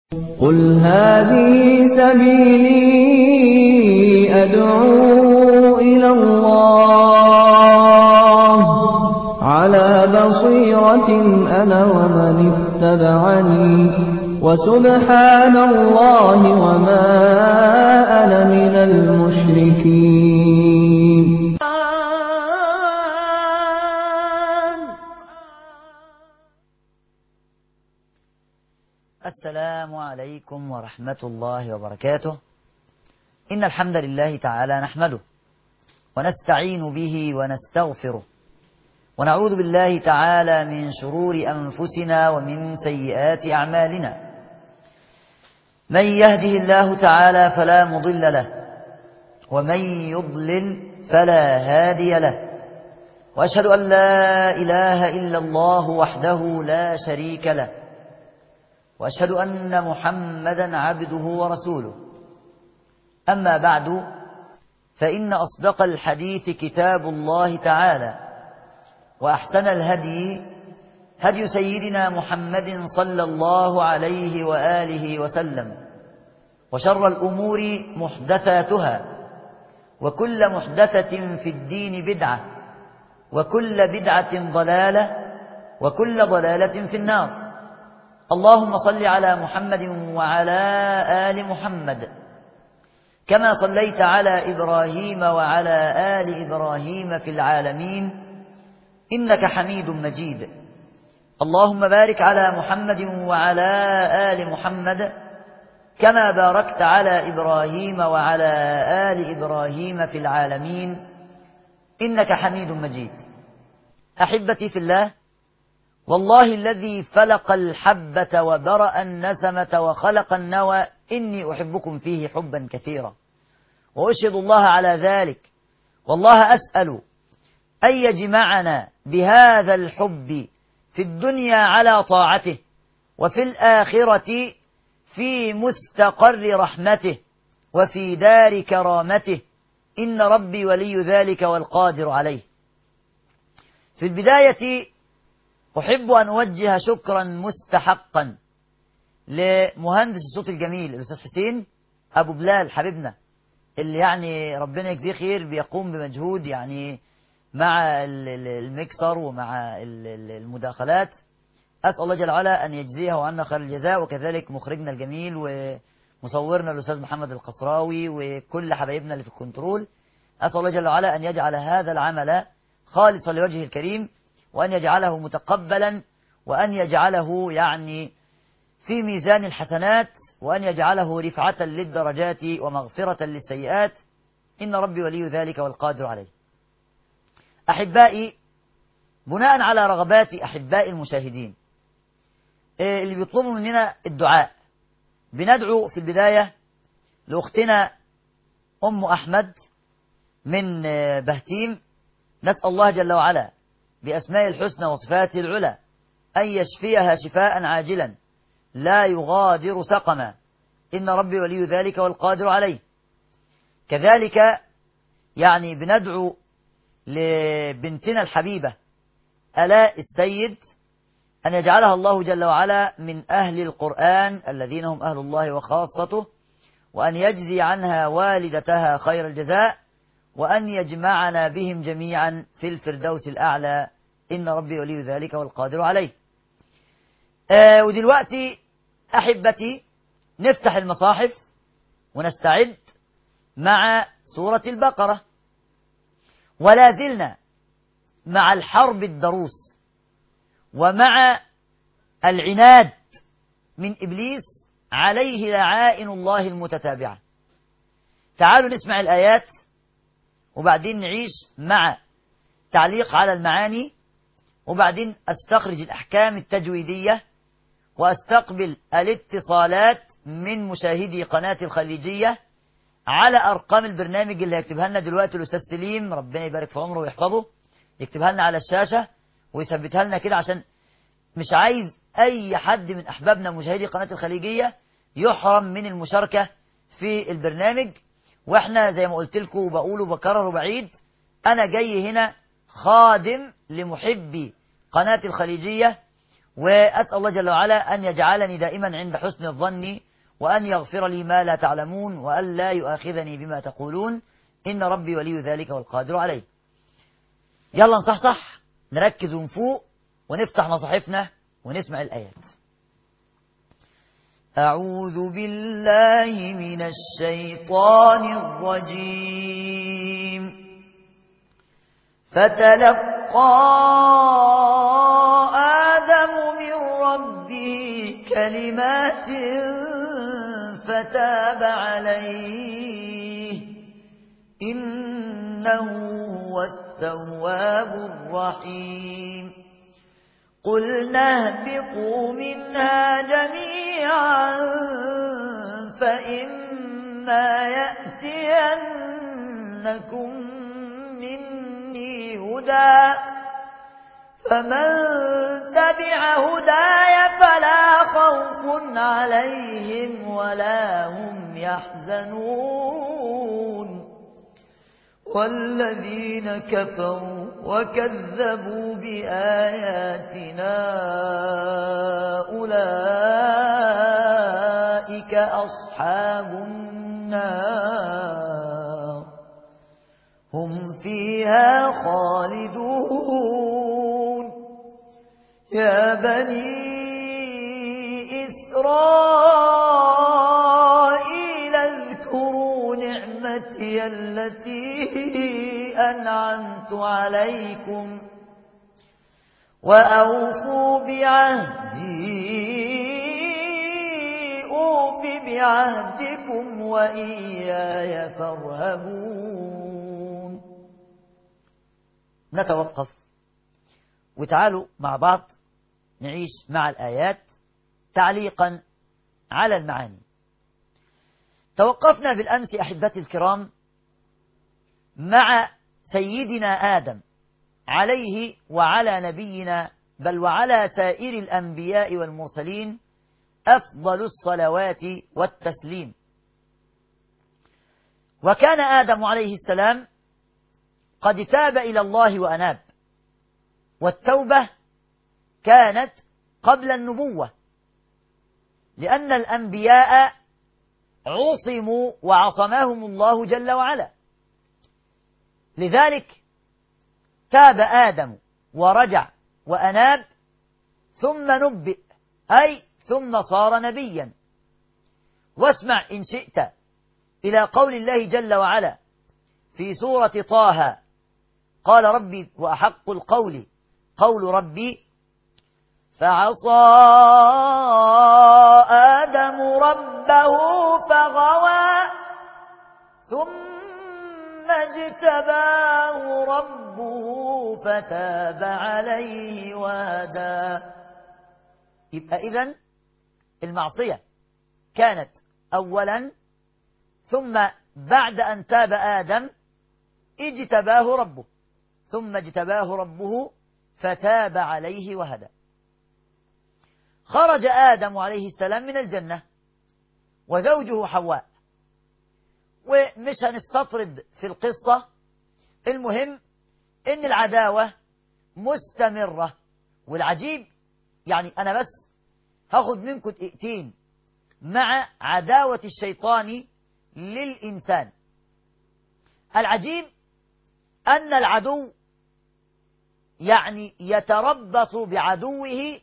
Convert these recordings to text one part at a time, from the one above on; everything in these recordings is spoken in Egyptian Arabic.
قل هذه سبيلي أدعو إلى الله على بصيرة أنا ومن اتبعني وسبحان الله وما أنا من المشركين السلام عليكم ورحمة الله وبركاته إن الحمد لله تعالى نحمده ونستعين به ونستغفره ونعوذ بالله تعالى من شرور أنفسنا ومن سيئات أعمالنا من يهده الله تعالى فلا مضل له ومن يضلل فلا هادي له وأشهد أن لا إله إلا الله وحده لا شريك له واشهد ان محمدا عبده ورسوله اما بعد فان اصدق الحديث كتاب الله تعالى واحسن الهدي هدي سيدنا محمد صلى الله عليه واله وسلم وشر الامور محدثاتها وكل محدثه في الدين بدعه وكل بدعه ضلاله وكل ضلاله في النار اللهم صل على محمد وعلى آل محمد كما صليت على إبراهيم وعلى آل إبراهيم في العالمين إنك حميد مجيد اللهم بارك على محمد وعلى آل محمد كما باركت على إبراهيم وعلى آل إبراهيم في العالمين إنك حميد مجيد أحبتي في الله والله الذي فلق الحبة وبرأ النسمة وخلق النوى إني أحبكم فيه حبا كثيرا وأشهد الله على ذلك والله أسأل أن يجمعنا بهذا الحب في الدنيا على طاعته وفي الآخرة في مستقر رحمته وفي دار كرامته إن ربي ولي ذلك والقادر عليه في البداية أحب أن أوجه شكرا مستحقا لمهندس الصوت الجميل الأستاذ حسين أبو بلال حبيبنا اللي يعني ربنا يجزيه خير بيقوم بمجهود يعني مع الميكسر ومع المداخلات أسأل الله جل وعلا أن يجزيه عنا خير الجزاء وكذلك مخرجنا الجميل ومصورنا الأستاذ محمد القصراوي وكل حبايبنا اللي في الكنترول أسأل الله جل وعلا أن يجعل هذا العمل خالصا لوجهه الكريم وأن يجعله متقبلا وأن يجعله يعني في ميزان الحسنات وأن يجعله رفعة للدرجات ومغفرة للسيئات إن ربي ولي ذلك والقادر عليه أحبائي بناء على رغبات أحباء المشاهدين اللي بيطلبوا مننا الدعاء بندعو في البداية لأختنا أم أحمد من بهتيم نسأل الله جل وعلا بأسماء الحسنى وصفاته العلى أن يشفيها شفاء عاجلا لا يغادر سقما إن ربي ولي ذلك والقادر عليه كذلك يعني بندعو لبنتنا الحبيبة ألاء السيد أن يجعلها الله جل وعلا من أهل القرآن الذين هم أهل الله وخاصته وأن يجزي عنها والدتها خير الجزاء وأن يجمعنا بهم جميعا في الفردوس الأعلى إن ربي ولي ذلك والقادر عليه آه ودلوقتي أحبتي نفتح المصاحف ونستعد مع سورة البقرة ولا زلنا مع الحرب الضروس ومع العناد من إبليس عليه لعائن الله المتتابعة تعالوا نسمع الآيات وبعدين نعيش مع تعليق على المعاني وبعدين استخرج الأحكام التجويدية واستقبل الاتصالات من مشاهدي قناة الخليجية على أرقام البرنامج اللي هيكتبها لنا دلوقتي الأستاذ سليم ربنا يبارك في عمره ويحفظه يكتبها لنا على الشاشة ويثبتها لنا كده عشان مش عايز أي حد من أحبابنا مشاهدي قناة الخليجية يحرم من المشاركة في البرنامج واحنا زي ما قلت لكم وبقول وبكرر وبعيد أنا جاي هنا خادم لمحبي قناة الخليجية وأسأل الله جل وعلا أن يجعلني دائما عند حسن الظن وأن يغفر لي ما لا تعلمون وأن لا يؤاخذني بما تقولون إن ربي ولي ذلك والقادر عليه يلا نصحصح نركز ونفوق ونفتح مصاحفنا ونسمع الآيات أعوذ بالله من الشيطان الرجيم فتلقى آدم من ربه كلمات فتاب عليه إنه هو التواب الرحيم قلنا اهبطوا منها جميعا فإما يأتينكم مني هدى فمن تبع هداي فلا خوف عليهم ولا هم يحزنون والذين كفروا وكذبوا بآياتنا أولئك أصحاب النار هم فيها خالدون يا بني إسرائيل اذكروا نعمتي التي أنعمت عليكم وأوفوا بعهدي أوف بعهدكم وإياي فارهبون نتوقف وتعالوا مع بعض نعيش مع الآيات تعليقا على المعاني توقفنا بالأمس أحبتي الكرام مع سيدنا آدم عليه وعلى نبينا بل وعلى سائر الأنبياء والمرسلين أفضل الصلوات والتسليم وكان آدم عليه السلام قد تاب إلى الله وأناب والتوبة كانت قبل النبوة لأن الأنبياء عصموا وعصمهم الله جل وعلا لذلك تاب آدم ورجع وأناب ثم نبئ أي ثم صار نبيا واسمع إن شئت إلى قول الله جل وعلا في سورة طه قال ربي وأحق القول قول ربي فعصى آدم ربه فغوى ثم اجتباه ربه فتاب عليه وهدى يبقى إذن المعصية كانت أولا ثم بعد أن تاب آدم اجتباه ربه ثم اجتباه ربه فتاب عليه وهدى خرج آدم عليه السلام من الجنة وزوجه حواء ومش هنستطرد في القصة المهم إن العداوة مستمرة والعجيب يعني أنا بس هاخد منكم دقيقتين مع عداوة الشيطان للإنسان العجيب أن العدو يعني يتربص بعدوه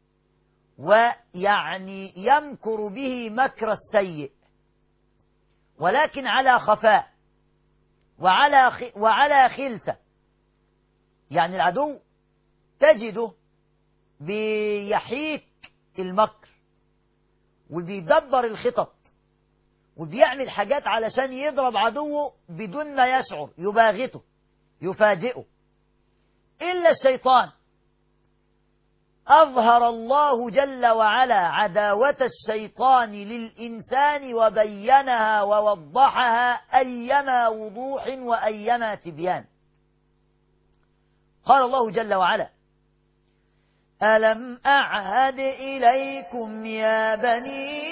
ويعني يمكر به مكر السيء ولكن على خفاء وعلى خ... وعلى خلسة يعني العدو تجده بيحيك المكر وبيدبر الخطط وبيعمل حاجات علشان يضرب عدوه بدون ما يشعر يباغته يفاجئه إلا الشيطان أظهر الله جل وعلا عداوة الشيطان للإنسان وبينها ووضحها أيما وضوح وأيما تبيان قال الله جل وعلا ألم أعهد إليكم يا بني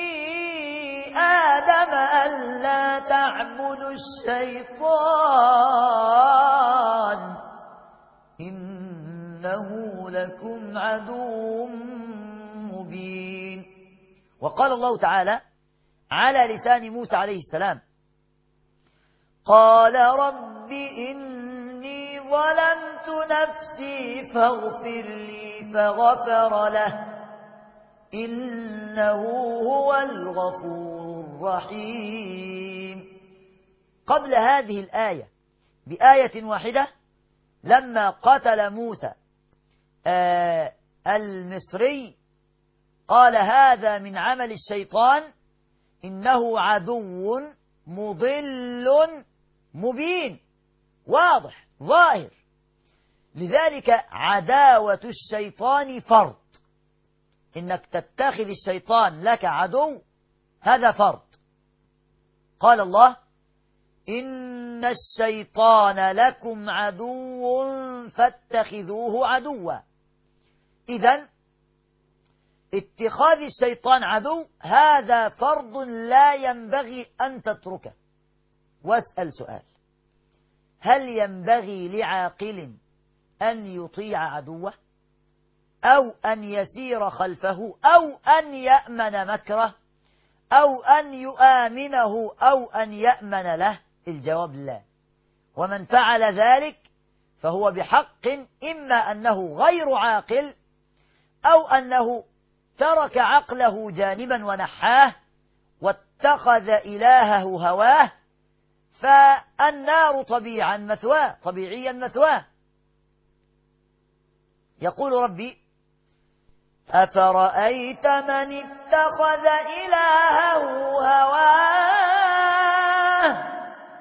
آدم ألا تعبدوا الشيطان إنه إنه لكم عدو مبين وقال الله تعالى على لسان موسى عليه السلام قال رب إني ظلمت نفسي فاغفر لي فغفر له إنه هو الغفور الرحيم قبل هذه الآية بآية واحدة لما قتل موسى آه المصري قال هذا من عمل الشيطان إنه عدو مضل مبين واضح ظاهر لذلك عداوة الشيطان فرض إنك تتخذ الشيطان لك عدو هذا فرض قال الله إن الشيطان لكم عدو فاتخذوه عدوا إذا اتخاذ الشيطان عدو هذا فرض لا ينبغي أن تتركه واسأل سؤال هل ينبغي لعاقل أن يطيع عدوه أو أن يسير خلفه أو أن يأمن مكره أو أن يؤامنه أو أن يأمن له الجواب لا ومن فعل ذلك فهو بحق إما أنه غير عاقل أو أنه ترك عقله جانبا ونحاه واتخذ إلهه هواه فالنار طبيعا مثواه طبيعيا مثواه يقول ربي أفرأيت من اتخذ إلهه هواه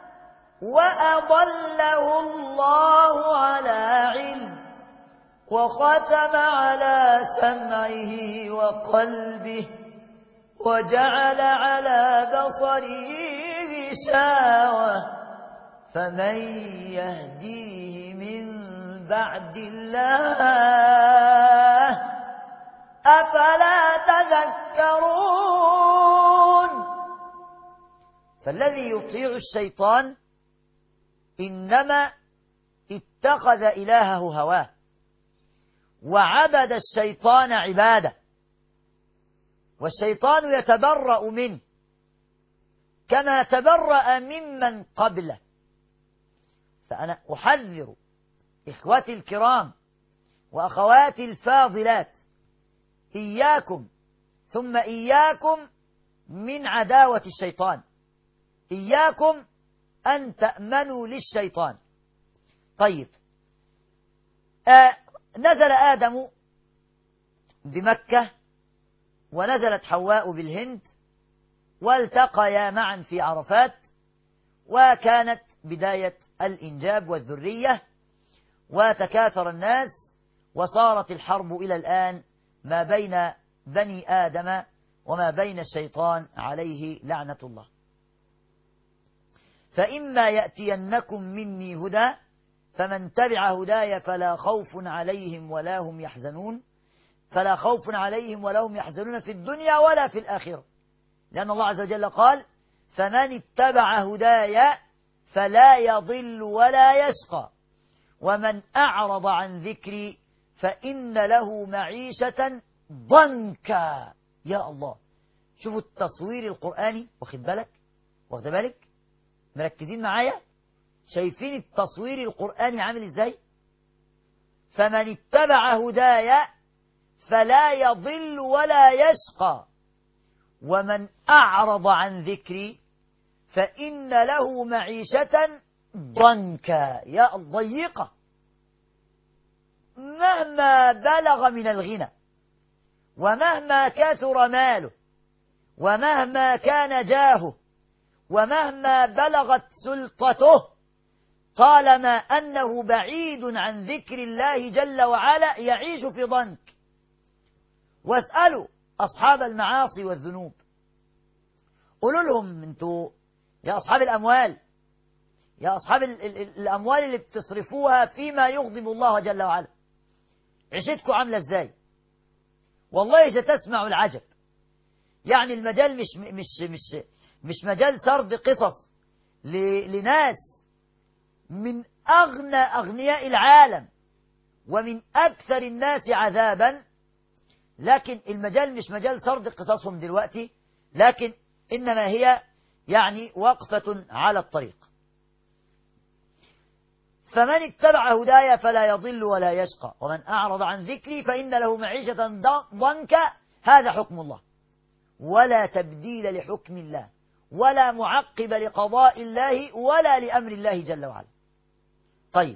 وأضله الله على علم وختم على سمعه وقلبه وجعل على بصره غشاوة فمن يهديه من بعد الله أفلا تذكرون فالذي يطيع الشيطان إنما اتخذ إلهه هواه وعبد الشيطان عباده والشيطان يتبرأ منه كما تبرأ ممن قبله فأنا أحذر إخوتي الكرام وأخواتي الفاضلات إياكم ثم إياكم من عداوة الشيطان إياكم أن تأمنوا للشيطان طيب آه نزل آدم بمكة ونزلت حواء بالهند والتقيا معا في عرفات وكانت بداية الإنجاب والذرية وتكاثر الناس وصارت الحرب إلى الآن ما بين بني آدم وما بين الشيطان عليه لعنة الله فإما يأتينكم مني هدى فمن تبع هداي فلا خوف عليهم ولا هم يحزنون فلا خوف عليهم ولا هم يحزنون في الدنيا ولا في الآخرة لأن الله عز وجل قال فمن اتبع هداي فلا يضل ولا يشقى ومن أعرض عن ذكري فإن له معيشة ضنكا يا الله شوفوا التصوير القرآني واخد بالك واخد بالك مركزين معايا شايفين التصوير القرآني عامل ازاي فمن اتبع هدايا فلا يضل ولا يشقى ومن أعرض عن ذكري فإن له معيشة ضنكا يا ضيقة مهما بلغ من الغنى ومهما كثر ماله ومهما كان جاهه ومهما بلغت سلطته طالما أنه بعيد عن ذكر الله جل وعلا يعيش في ضنك واسألوا أصحاب المعاصي والذنوب قولوا لهم انتوا يا أصحاب الأموال يا أصحاب ال ال الأموال اللي بتصرفوها فيما يغضب الله جل وعلا عيشتكم عاملة ازاي والله ستسمع العجب يعني المجال مش مش مش مش مجال سرد قصص لناس من أغنى أغنياء العالم ومن أكثر الناس عذابا لكن المجال مش مجال سرد قصصهم دلوقتي لكن إنما هي يعني وقفة على الطريق فمن اتبع هدايا فلا يضل ولا يشقى ومن أعرض عن ذكري فإن له معيشة ضنكا هذا حكم الله ولا تبديل لحكم الله ولا معقب لقضاء الله ولا لأمر الله جل وعلا طيب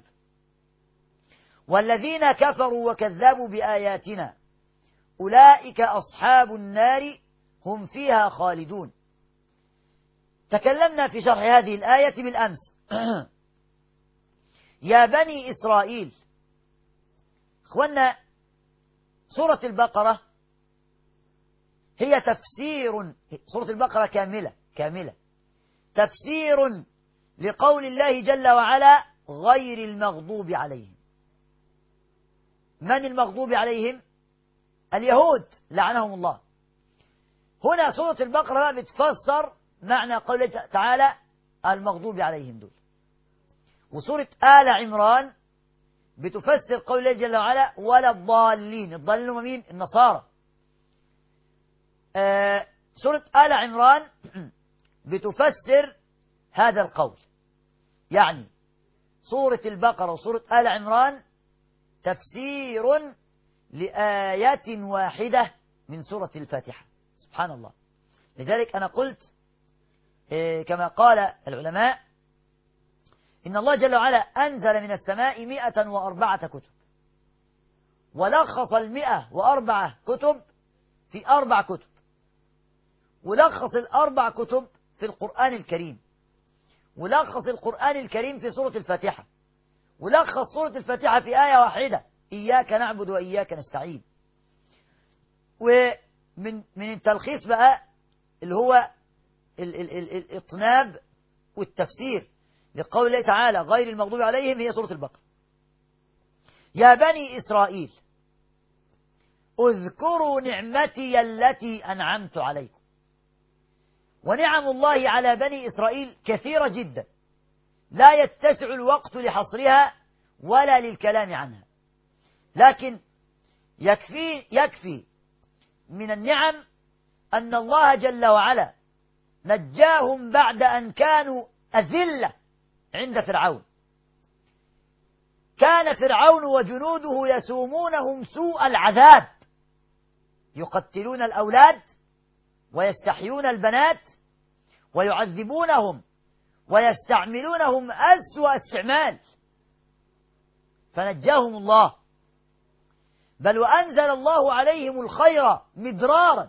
والذين كفروا وكذبوا بآياتنا أولئك أصحاب النار هم فيها خالدون تكلمنا في شرح هذه الآية بالأمس يا بني إسرائيل اخوانا سورة البقرة هي تفسير سورة البقرة كاملة كاملة تفسير لقول الله جل وعلا غير المغضوب عليهم من المغضوب عليهم اليهود لعنهم الله هنا سورة البقرة بتفسر معنى قوله تعالى المغضوب عليهم دول وسورة آل عمران بتفسر قول الله جل وعلا ولا الضالين الضالين هم مين النصارى آه سورة آل عمران بتفسر هذا القول يعني سورة البقرة وسورة آل عمران تفسير لآية واحدة من سورة الفاتحة سبحان الله لذلك أنا قلت إيه كما قال العلماء إن الله جل وعلا أنزل من السماء مئة وأربعة كتب ولخص المئة وأربعة كتب في أربع كتب ولخص الأربع كتب في القرآن الكريم ولخص القرآن الكريم في سورة الفاتحة ولخص سورة الفاتحة في آية واحدة إياك نعبد وإياك نستعين ومن من التلخيص بقى اللي هو ال ال ال الإطناب والتفسير لقول الله تعالى غير المغضوب عليهم هي سورة البقرة يا بني إسرائيل اذكروا نعمتي التي أنعمت عليكم ونعم الله على بني إسرائيل كثيرة جدا لا يتسع الوقت لحصرها ولا للكلام عنها لكن يكفي يكفي من النعم أن الله جل وعلا نجاهم بعد أن كانوا أذلة عند فرعون كان فرعون وجنوده يسومونهم سوء العذاب يقتلون الأولاد ويستحيون البنات ويعذبونهم ويستعملونهم أسوأ استعمال فنجاهم الله بل وأنزل الله عليهم الخير مدرارا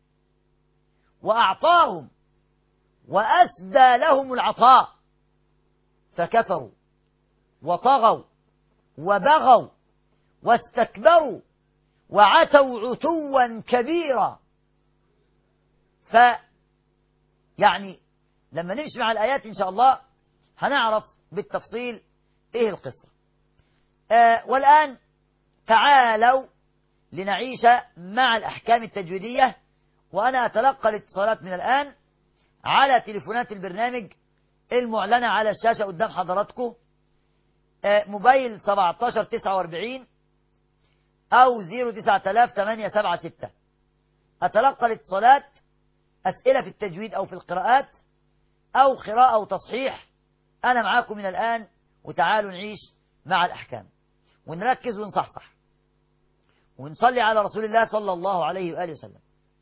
وأعطاهم وأسدى لهم العطاء فكفروا وطغوا وبغوا واستكبروا وعتوا عتوا كبيرا ف يعني لما نمشي مع الآيات إن شاء الله هنعرف بالتفصيل إيه القصة آه والآن تعالوا لنعيش مع الأحكام التجويدية وأنا أتلقى الاتصالات من الآن على تليفونات البرنامج المعلنة على الشاشة قدام حضراتكم آه موبايل 1749 أو 09876 أتلقى الاتصالات أسئلة في التجويد أو في القراءات أو قراءة أو تصحيح أنا معاكم من الآن وتعالوا نعيش مع الأحكام ونركز ونصحصح ونصلي على رسول الله صلى الله عليه وآله وسلم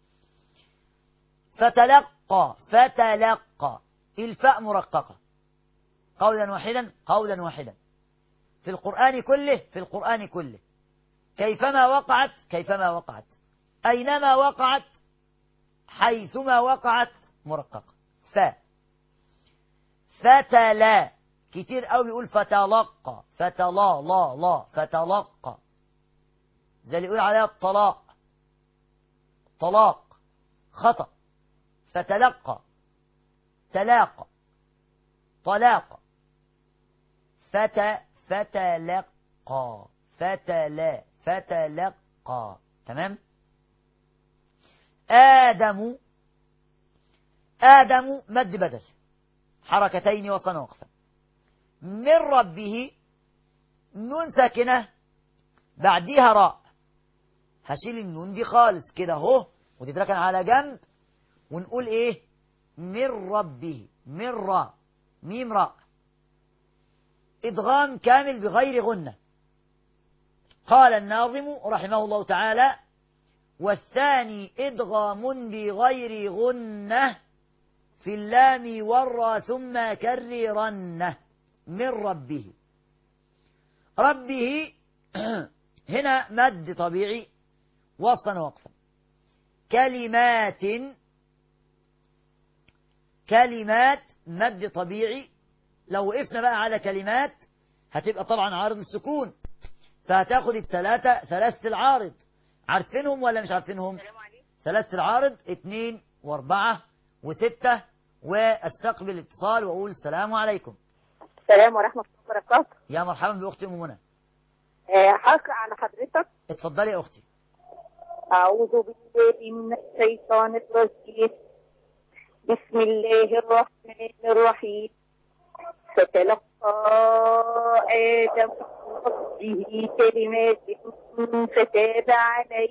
فتلقى فتلقى الفاء مرققة قولا واحدا قولا واحدا في القرآن كله في القرآن كله كيفما وقعت كيفما وقعت أينما وقعت حيثما وقعت مرققة ف فتلا كتير قوي يقول فتلقى فتلا لا لا فتلقى زي اللي يقول عليها الطلاق طلاق خطأ فتلقى تلاقى طلاق فت فتلقى فتلا فتلقى تمام آدم آدم مد بدل حركتين وصلا وقفا من ربه نون ساكنة بعديها راء هشيل النون دي خالص كده اهو وتتركن على جنب ونقول ايه من ربه من راء ميم راء ادغام كامل بغير غنه قال الناظم رحمه الله تعالى والثاني ادغام بغير غنه في اللام ورى ثم كررنه من ربه ربه هنا مد طبيعي وصلا وقفا كلمات كلمات مد طبيعي لو وقفنا بقى على كلمات هتبقى طبعا عارض السكون فهتاخد الثلاثة ثلاثة العارض عارفينهم ولا مش عارفينهم ثلاثة العارض اثنين واربعة وستة واستقبل اتصال واقول السلام عليكم السلام ورحمة الله وبركاته يا مرحبا باختي ام منى آه، هقرأ على حضرتك اتفضلي يا اختي أعوذ بالله من الشيطان الرجيم بسم الله الرحمن الرحيم فتلقى آدم من ربه كلمات فتاب عليه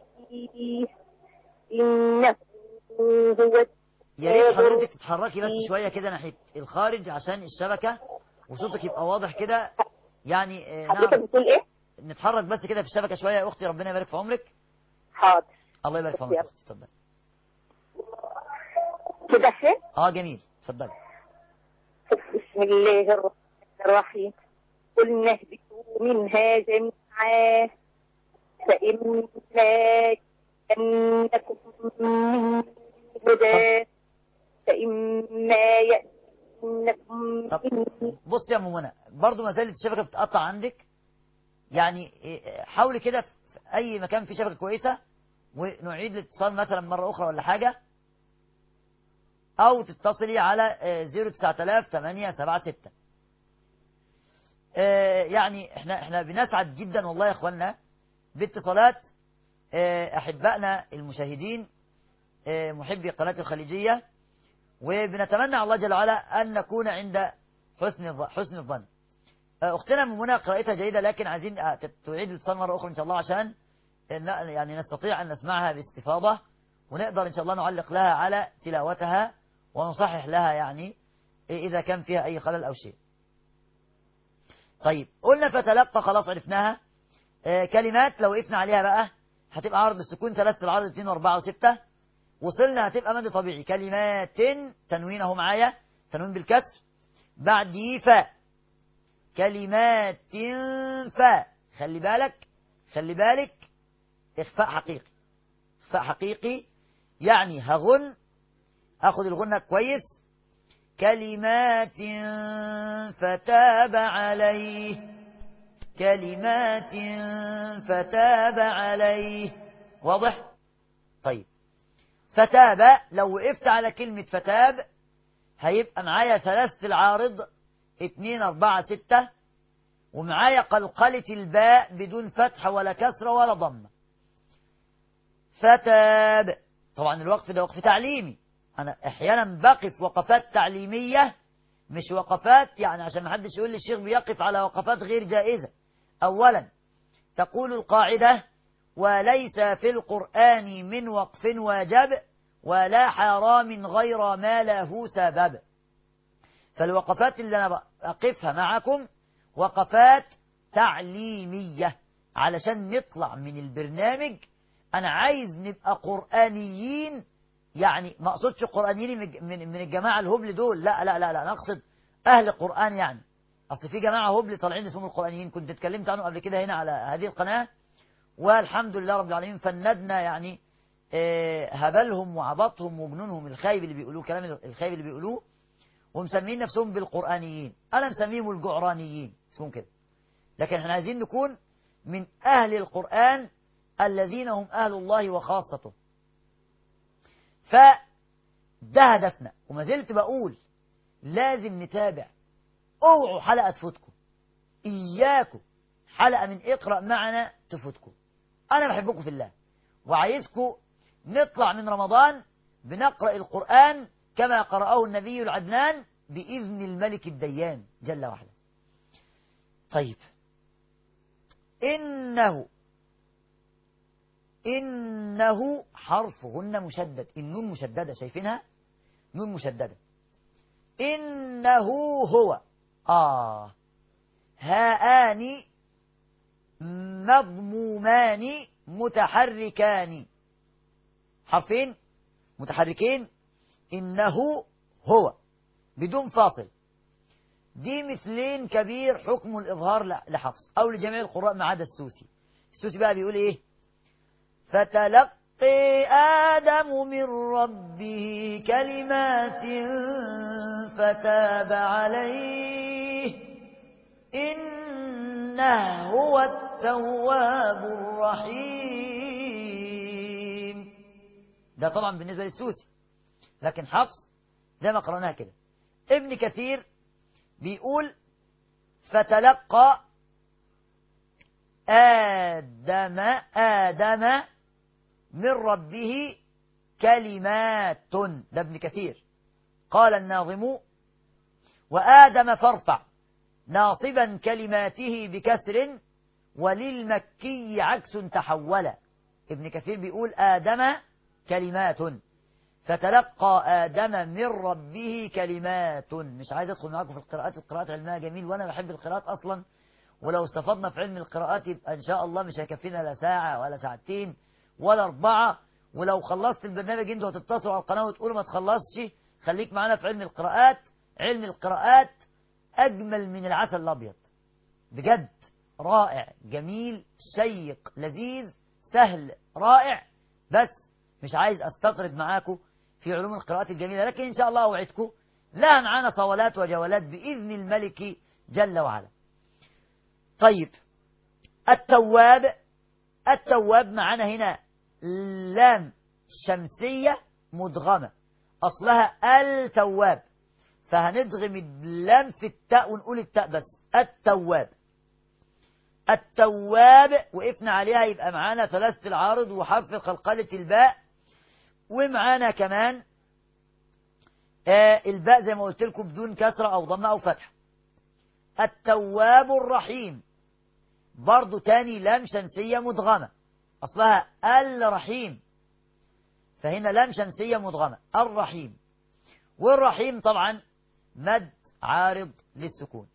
إنه هو يا ريت حضرتك تتحركي بس شويه كده ناحيه الخارج عشان الشبكه وصوتك يبقى واضح كده يعني آه، حضرتك نعم بتقول إيه؟ نتحرك بس كده في الشبكه شويه يا اختي ربنا يبارك في عمرك حاضر الله يبارك في عمرك يا اختي اتفضلي كده حلو اه جميل اتفضلي بسم الله الرحمن الرحيم قلنا اهبطوا منها جميعا فإما جاءنكم مني هدى فإما يأتينكم طب. مني بص يا ام منى برضه ما زالت الشبكه بتقطع عندك يعني إيه، حاولي كده في اي مكان فيه شبكه كويسه ونعيد الاتصال مثلا مره اخرى ولا حاجه او تتصلي على 09000 876 يعني احنا احنا بنسعد جدا والله يا اخوانا باتصالات آه، احبائنا المشاهدين آه، محبي قناه الخليجيه وبنتمنى على الله جل وعلا ان نكون عند حسن الظ- حسن الظن آه، اختنا ام منى قراءتها جيده لكن عايزين آه، ت- تعيد الاتصال مره اخرى ان شاء الله عشان آه، ن- يعني نستطيع ان نسمعها باستفاضه ونقدر ان شاء الله نعلق لها على تلاوتها ونصحح لها يعني اذا كان فيها اي خلل او شيء. طيب قلنا فتلقى خلاص عرفناها آه، كلمات لو وقفنا عليها بقى هتبقى عرض السكون ثلاثة العرض اثنين واربعة وستة وصلنا هتبقى مد طبيعي كلمات تنوين اهو معايا تنوين بالكسر بعديه فاء كلمات فاء خلي بالك خلي بالك إخفاء حقيقي إخفاء حقيقي يعني هغن أخذ الغنة كويس كلمات فتاب عليه كلمات فتاب عليه واضح طيب فتاب لو وقفت على كلمة فتاب هيبقى معايا ثلاثة العارض اتنين أربعة ستة ومعايا قلقلة الباء بدون فتح ولا كسرة ولا ضمة فتاب طبعا الوقف ده وقف تعليمي أنا أحيانا بقف وقفات تعليمية مش وقفات يعني عشان ما حدش يقول لي الشيخ بيقف على وقفات غير جائزة أولا تقول القاعدة وليس في القرآن من وقف واجب ولا حرام غير ما له سبب فالوقفات اللي أنا أقفها معكم وقفات تعليمية علشان نطلع من البرنامج أنا عايز نبقى قرآنيين يعني ما أقصدش قرآنيين من من الجماعة الهبل دول لا لا لا لا أنا أقصد أهل القرآن يعني أصل في جماعة هبل طالعين اسمهم القرآنيين كنت اتكلمت عنه قبل كده هنا على هذه القناة والحمد لله رب العالمين فندنا يعني آه، هبلهم وعبطهم وجنونهم الخايب اللي بيقولوه كلام الخايب اللي بيقولوه ومسمين نفسهم بالقرآنيين أنا مسميهم الجعرانيين اسمهم كده لكن احنا عايزين نكون من أهل القرآن الذين هم أهل الله وخاصته فده هدفنا وما زلت بقول لازم نتابع اوعوا حلقة تفوتكم إياكم حلقة من اقرأ معنا تفوتكم أنا بحبكم في الله وعايزكم نطلع من رمضان بنقرأ القرآن كما قرأه النبي العدنان بإذن الملك الديان جل وعلا طيب إنه إنه حرف غنة مشدد النون مشددة شايفينها نون مشددة إنه هو آه هاءان مضمومان متحركان حرفين متحركين إنه هو بدون فاصل دي مثلين كبير حكم الإظهار لحفص أو لجميع القراء ما عدا السوسي السوسي بقى بيقول إيه فتلقي آدم من ربه كلمات فتاب عليه إنه هو التواب الرحيم ده طبعا بالنسبة للسوسي لكن حفص زي ما قرأناها كده ابن كثير بيقول فتلقى آدم آدم من ربه كلمات ده ابن كثير قال الناظم وآدم فارفع ناصبا كلماته بكسر وللمكي عكس تحول ابن كثير بيقول آدم كلمات فتلقى آدم من ربه كلمات مش عايز أدخل معاكم في القراءات القراءات علمها جميل وأنا بحب القراءات أصلا ولو استفدنا في علم القراءات يبقى إن شاء الله مش هيكفينا لا ساعة ولا ساعتين ولا أربعة ولو خلصت البرنامج أنتوا هتتصلوا على القناة وتقولوا ما تخلصش خليك معانا في علم القراءات علم القراءات أجمل من العسل الأبيض بجد رائع جميل شيق لذيذ سهل رائع بس مش عايز استطرد معاكم في علوم القراءات الجميلة لكن إن شاء الله أوعدكم لها معانا صولات وجولات بإذن الملك جل وعلا طيب التواب التواب معانا هنا لام شمسية مدغمة أصلها التواب فهندغم اللام في التاء ونقول التاء بس التواب التواب وقفنا عليها يبقى معانا ثلاثة العارض وحرف قلقلة الباء ومعانا كمان آه الباء زي ما قلت لكم بدون كسرة أو ضمة أو فتحة التواب الرحيم برضو تاني لام شمسية مدغمة أصلها الرحيم فهنا لام شمسية مدغمة الرحيم والرحيم طبعا مد عارض للسكون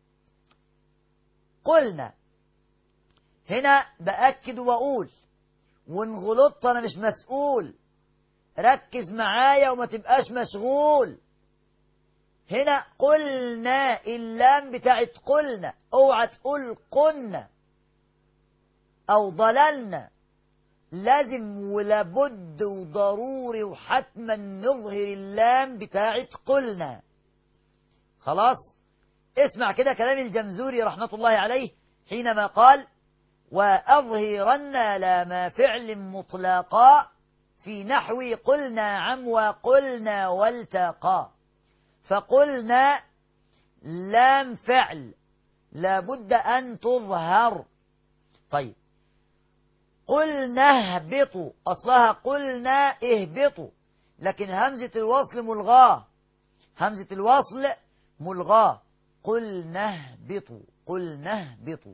قلنا هنا بأكد وأقول وإن غلطت أنا مش مسؤول ركز معايا وما تبقاش مشغول هنا قلنا اللام بتاعت قلنا اوعى تقول قلنا او ضللنا لازم ولابد وضروري وحتما نظهر اللام بتاعت قلنا خلاص اسمع كده كلام الجمزوري رحمة الله عليه حينما قال وأظهرن لام فعل مطلقا في نحو قلنا عم وقلنا والتقى فقلنا لام فعل لابد أن تظهر طيب قلنا اهبطوا أصلها قلنا اهبطوا لكن همزة الوصل ملغاة همزة الوصل ملغاة قلنا اهبطوا قلنا اهبطوا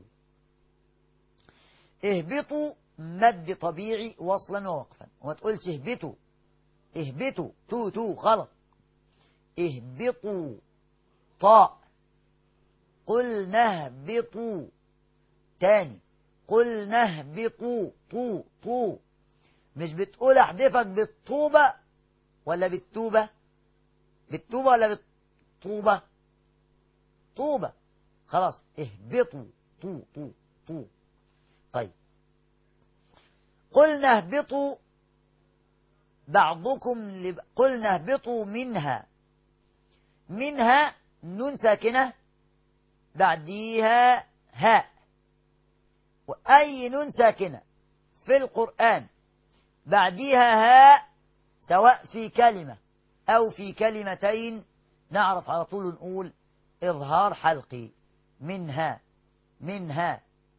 اهبطوا مد طبيعي وصلا ووقفا وما تقولش اهبطوا اهبطوا تو تو غلط اهبطوا طاء قلنا اهبطوا تاني قلنا اهبطوا طو طو مش بتقول احدفك بالطوبة ولا بالتوبة بالتوبة ولا بالطوبة طوبة خلاص اهبطوا طو طو طو طيب قلنا اهبطوا بعضكم لب... قلنا اهبطوا منها منها نون ساكنة بعديها هاء وأي نون ساكنة في القرآن بعديها هاء سواء في كلمة أو في كلمتين نعرف على طول نقول إظهار حلقي منها منها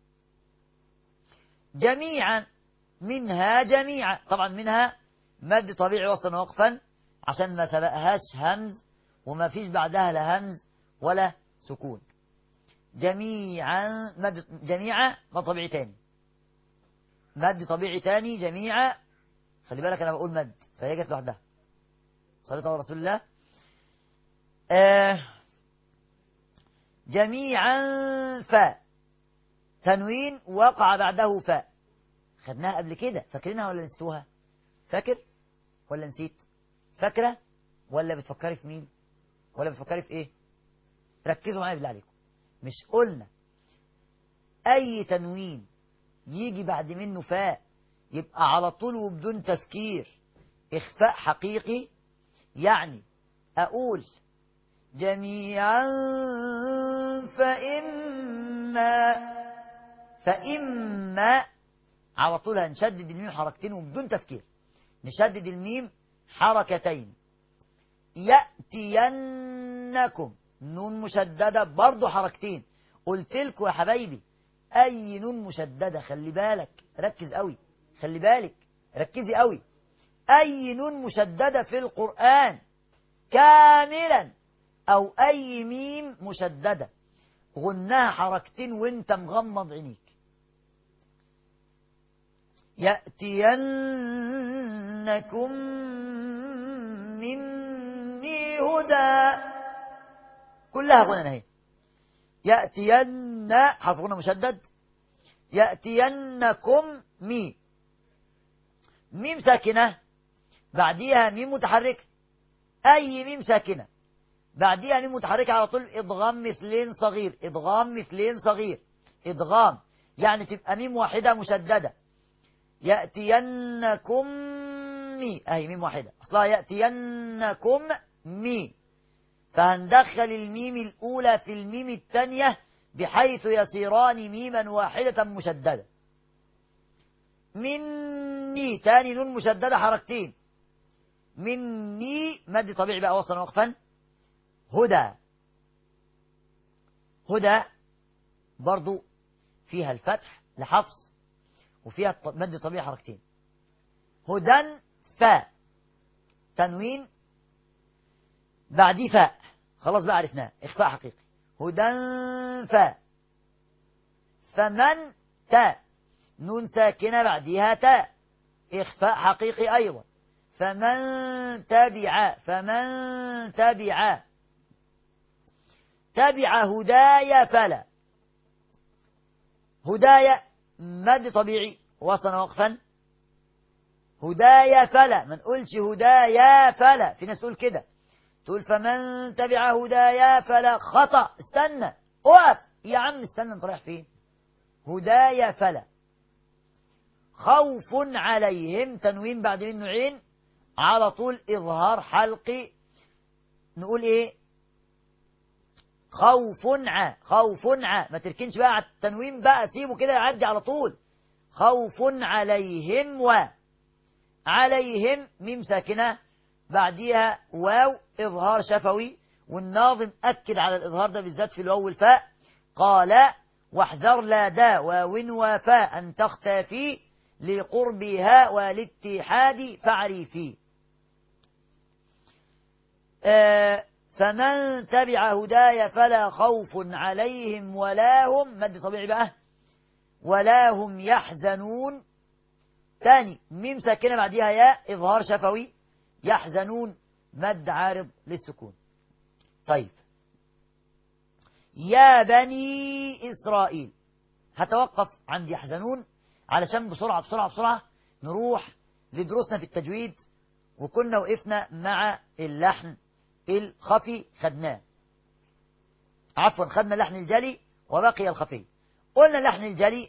جميعا منها جميعا طبعا منها مد طبيعي وصلا وقفا عشان ما سبقهاش همز وما فيش بعدها لا همز ولا سكون جميعا مد جميعا ما طبيعي تاني مد طبيعي تاني جميعا خلي بالك انا بقول مد فهي جت لوحدها صليت على رسول الله آه جميعا فاء تنوين وقع بعده فاء خدناها قبل كده فاكرينها ولا نسيتوها فاكر ولا نسيت فاكره ولا بتفكري في مين ولا بتفكري في ايه ركزوا معايا بالله عليكم مش قلنا اي تنوين يجي بعد منه فاء يبقى على طول وبدون تفكير اخفاء حقيقي يعني اقول جميعا فإما فإما على طول هنشدد الميم حركتين وبدون تفكير نشدد الميم حركتين يأتينكم نون مشددة برضو حركتين قلت لكم يا حبايبي أي نون مشددة خلي بالك ركز قوي خلي بالك ركزي قوي أي نون مشددة في القرآن كاملا أو أي ميم مشددة غناها حركتين وانت مغمض عينيك يأتينكم مني هدى كلها غنى اهي يأتين حرف غنى مشدد يأتينكم مي ميم ساكنة بعديها ميم متحركة أي ميم ساكنة بعديها ميم متحركة على طول إدغام مثلين صغير إدغام مثلين صغير إدغام يعني تبقى ميم واحدة مشددة يأتينكم مي أهي ميم واحدة أصلها يأتينكم مي فهندخل الميم الأولى في الميم الثانية بحيث يصيران ميما واحدة مشددة مني تاني نون مشددة حركتين مني مد طبيعي بقى وصلا وقفا هدى هدى برضو فيها الفتح لحفص وفيها الط- مد طبيعي حركتين هدى فاء تنوين بعديه فاء خلاص بقى عرفناه إخفاء حقيقي هدى فاء فمن تاء نون ساكنة بعديها تاء إخفاء حقيقي أيضا فمن تبع فمن تبع تبع هدايا فلا هدايا مد طبيعي وصلا وقفا هدايا فلا ما نقولش هدايا فلا في ناس تقول كده تقول فمن تبع هدايا فلا خطأ استنى اقف يا عم استنى انت رايح فين هدايا فلا خوف عليهم تنوين بعد منه عين على طول إظهار حلقي نقول إيه خوف ع خوف ع ما تركنش بقى على التنوين بقى سيبه كده يعدي على طول خوف عليهم و عليهم ميم ساكنة بعديها واو إظهار شفوي والناظم أكد على الإظهار ده بالذات في الواو والفاء قال واحذر لا دا واو وفاء أن تختفي لقربها والاتحاد فاعرفي آه فمن تبع هداي فلا خوف عليهم ولا هم مد طبيعي بقى ولا هم يحزنون تاني ميم ساكنة بعديها ياء إظهار شفوي يحزنون مد عارض للسكون طيب يا بني إسرائيل هتوقف عند يحزنون علشان بسرعة بسرعة بسرعة نروح لدروسنا في التجويد وكنا وقفنا مع اللحن الخفي خدناه عفوا خدنا اللحن الجلي وبقي الخفي قلنا اللحن الجلي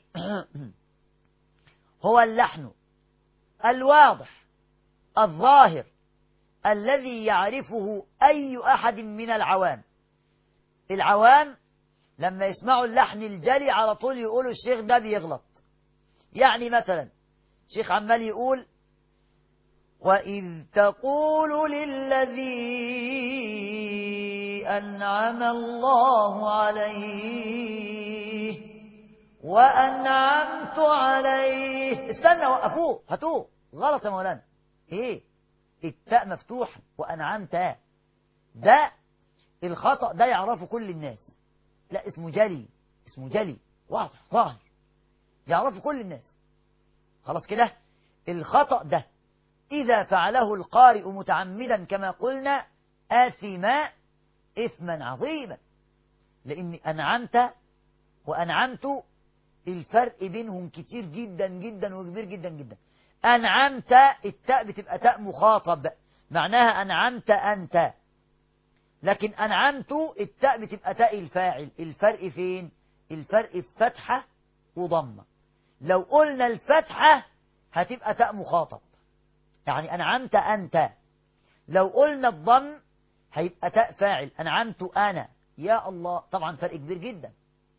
هو اللحن الواضح الظاهر الذي يعرفه أي أحد من العوام العوام لما يسمعوا اللحن الجلي على طول يقولوا الشيخ ده بيغلط يعني مثلا شيخ عمال يقول وإذ تقول للذي أنعم الله عليه وأنعمت عليه استنى وقفوه هاتوه غلط يا مولانا ايه التاء مفتوحة وأنعمت ده الخطأ ده يعرفه كل الناس لا اسمه جلي اسمه جلي واضح ظاهر يعرفه كل الناس خلاص كده الخطأ ده إذا فعله القارئ متعمدا كما قلنا آثم إثما عظيما لأني أنعمت وأنعمت الفرق بينهم كتير جدا جدا وكبير جدا جدا أنعمت التاء بتبقى تاء مخاطب معناها أنعمت أنت لكن أنعمت التاء بتبقى تاء الفاعل الفرق فين الفرق في فتحة وضمة لو قلنا الفتحة هتبقى تاء مخاطب يعني أنعمت أنت لو قلنا الضم هيبقى تاء فاعل أنعمت أنا يا الله طبعا فرق كبير جدا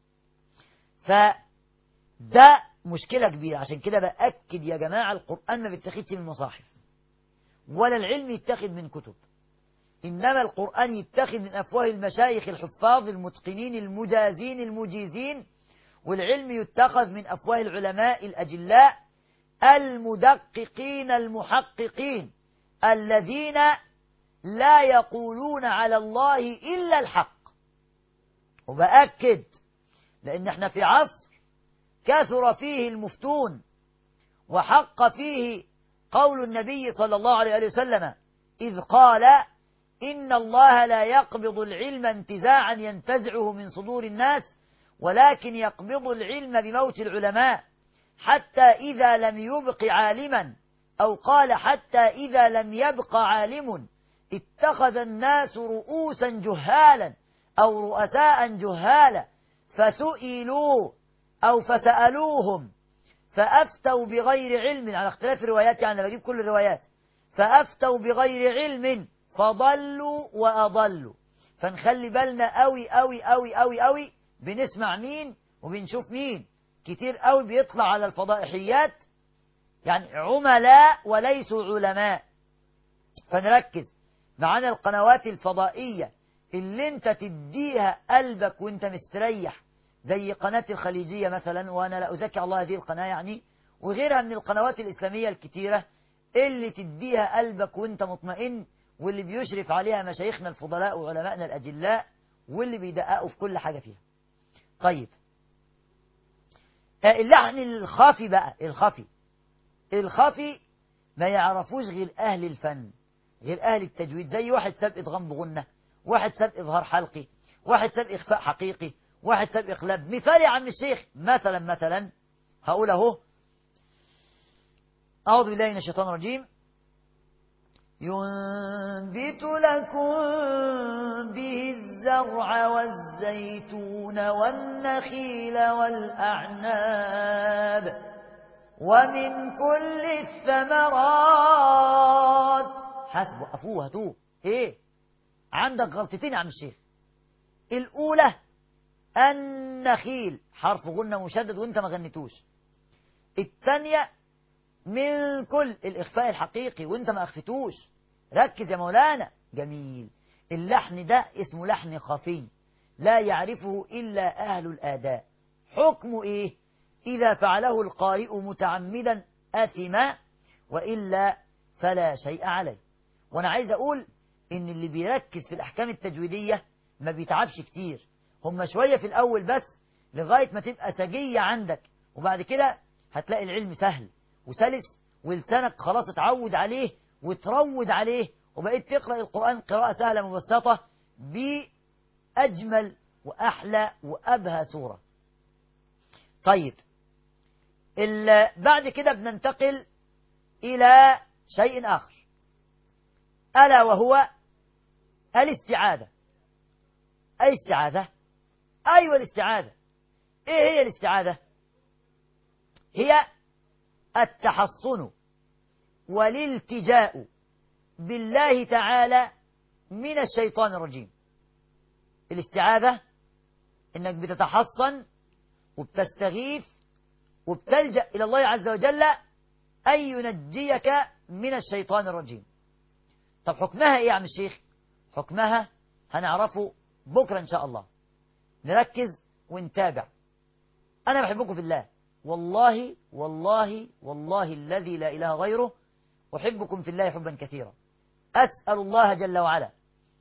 فده مشكلة كبيرة عشان كده بأكد يا جماعة القرآن ما بيتاخدش من المصاحف ولا العلم يتاخد من كتب إنما القرآن يتاخد من أفواه المشايخ الحفاظ المتقنين المجازين المجيزين والعلم يتخذ من أفواه العلماء الأجلاء المدققين المحققين الذين لا يقولون على الله إلا الحق وبأكد لأن احنا في عصر كثر فيه المفتون وحق فيه قول النبي صلى الله عليه وسلم إذ قال إن الله لا يقبض العلم انتزاعا ينتزعه من صدور الناس ولكن يقبض العلم بموت العلماء حتى إذا لم يبق عالما أو قال حتى إذا لم يبق عالم اتخذ الناس رؤوسا جهالا أو رؤساء جهالا فسئلوا أو فسألوهم فأفتوا بغير علم على اختلاف الروايات يعني أنا بجيب كل الروايات فأفتوا بغير علم فضلوا وأضلوا فنخلي بالنا قوي قوي قوي قوي قوي بنسمع مين وبنشوف مين كتير قوي بيطلع على الفضائحيات يعني عملاء وليسوا علماء فنركز معانا القنوات الفضائية اللي انت تديها قلبك وانت مستريح زي قناة الخليجية مثلا وانا لا ازكي الله هذه القناة يعني وغيرها من القنوات الاسلامية الكتيرة اللي تديها قلبك وانت مطمئن واللي بيشرف عليها مشايخنا الفضلاء وعلمائنا الاجلاء واللي بيدققوا في كل حاجة فيها طيب اللحن الخفي بقى الخفي الخفي ما يعرفوش غير أهل الفن غير أهل التجويد زي واحد ساب إدغام بغنة واحد ساب إظهار حلقي واحد ساب إخفاء حقيقي واحد ساب إقلاب مثال يا عم الشيخ مثلا مثلا هقول أهو أعوذ بالله من الشيطان الرجيم ينبت لكم به الزرع والزيتون والنخيل والأعناب ومن كل الثمرات حسب وقفوه هاتوه ايه عندك غلطتين يا عم الشيخ الأولى النخيل حرف غنة مشدد وانت ما غنيتوش الثانية من كل الإخفاء الحقيقي وانت ما أخفتوش ركز يا مولانا جميل اللحن ده اسمه لحن خفي لا يعرفه إلا أهل الآداء حكمه إيه إذا فعله القارئ متعمدا أثم وإلا فلا شيء عليه وأنا عايز أقول إن اللي بيركز في الأحكام التجويدية ما بيتعبش كتير هم شوية في الأول بس لغاية ما تبقى سجية عندك وبعد كده هتلاقي العلم سهل وسلس ولسانك خلاص اتعود عليه وترود عليه وبقيت تقرأ القرآن قراءة سهلة مبسطة بأجمل وأحلى وأبهى سورة طيب بعد كده بننتقل إلى شيء آخر ألا وهو الاستعاذة أي استعاذة أيوة الاستعاذة إيه هي الاستعاذة هي التحصن والالتجاء بالله تعالى من الشيطان الرجيم الاستعاذة انك بتتحصن وبتستغيث وبتلجأ إلى الله عز وجل أن ينجيك من الشيطان الرجيم طب حكمها إيه يا عم الشيخ حكمها هنعرفه بكرة إن شاء الله نركز ونتابع أنا بحبكم في الله والله والله والله الذي لا إله غيره أحبكم في الله حبا كثيرا أسأل الله جل وعلا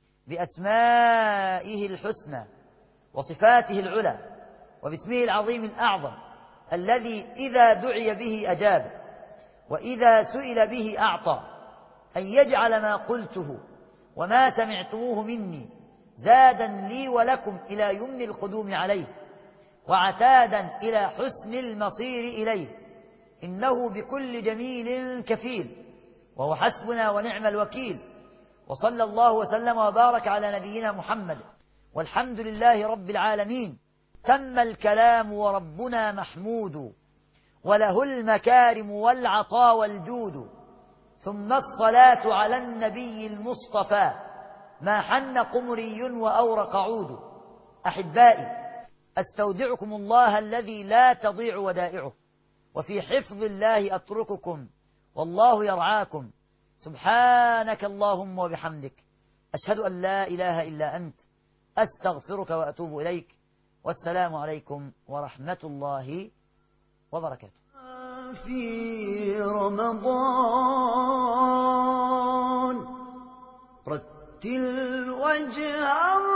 بأسمائه الحسنى وصفاته العلى وباسمه العظيم الأعظم الذي إذا دعي به أجاب وإذا سئل به أعطى أن يجعل ما قلته وما سمعتموه مني زادا لي ولكم إلى يمن القدوم عليه وعتادا إلى حسن المصير إليه إنه بكل جميل كفيل وهو حسبنا ونعم الوكيل وصلى الله وسلم وبارك على نبينا محمد والحمد لله رب العالمين تم الكلام وربنا محمود وله المكارم والعطاء والجود ثم الصلاة على النبي المصطفى ما حن قمري وأورق عود أحبائي أستودعكم الله الذي لا تضيع ودائعه وفي حفظ الله أترككم والله يرعاكم سبحانك اللهم وبحمدك أشهد أن لا إله إلا أنت أستغفرك وأتوب إليك والسلام عليكم ورحمة الله وبركاته في رمضان رتل وجه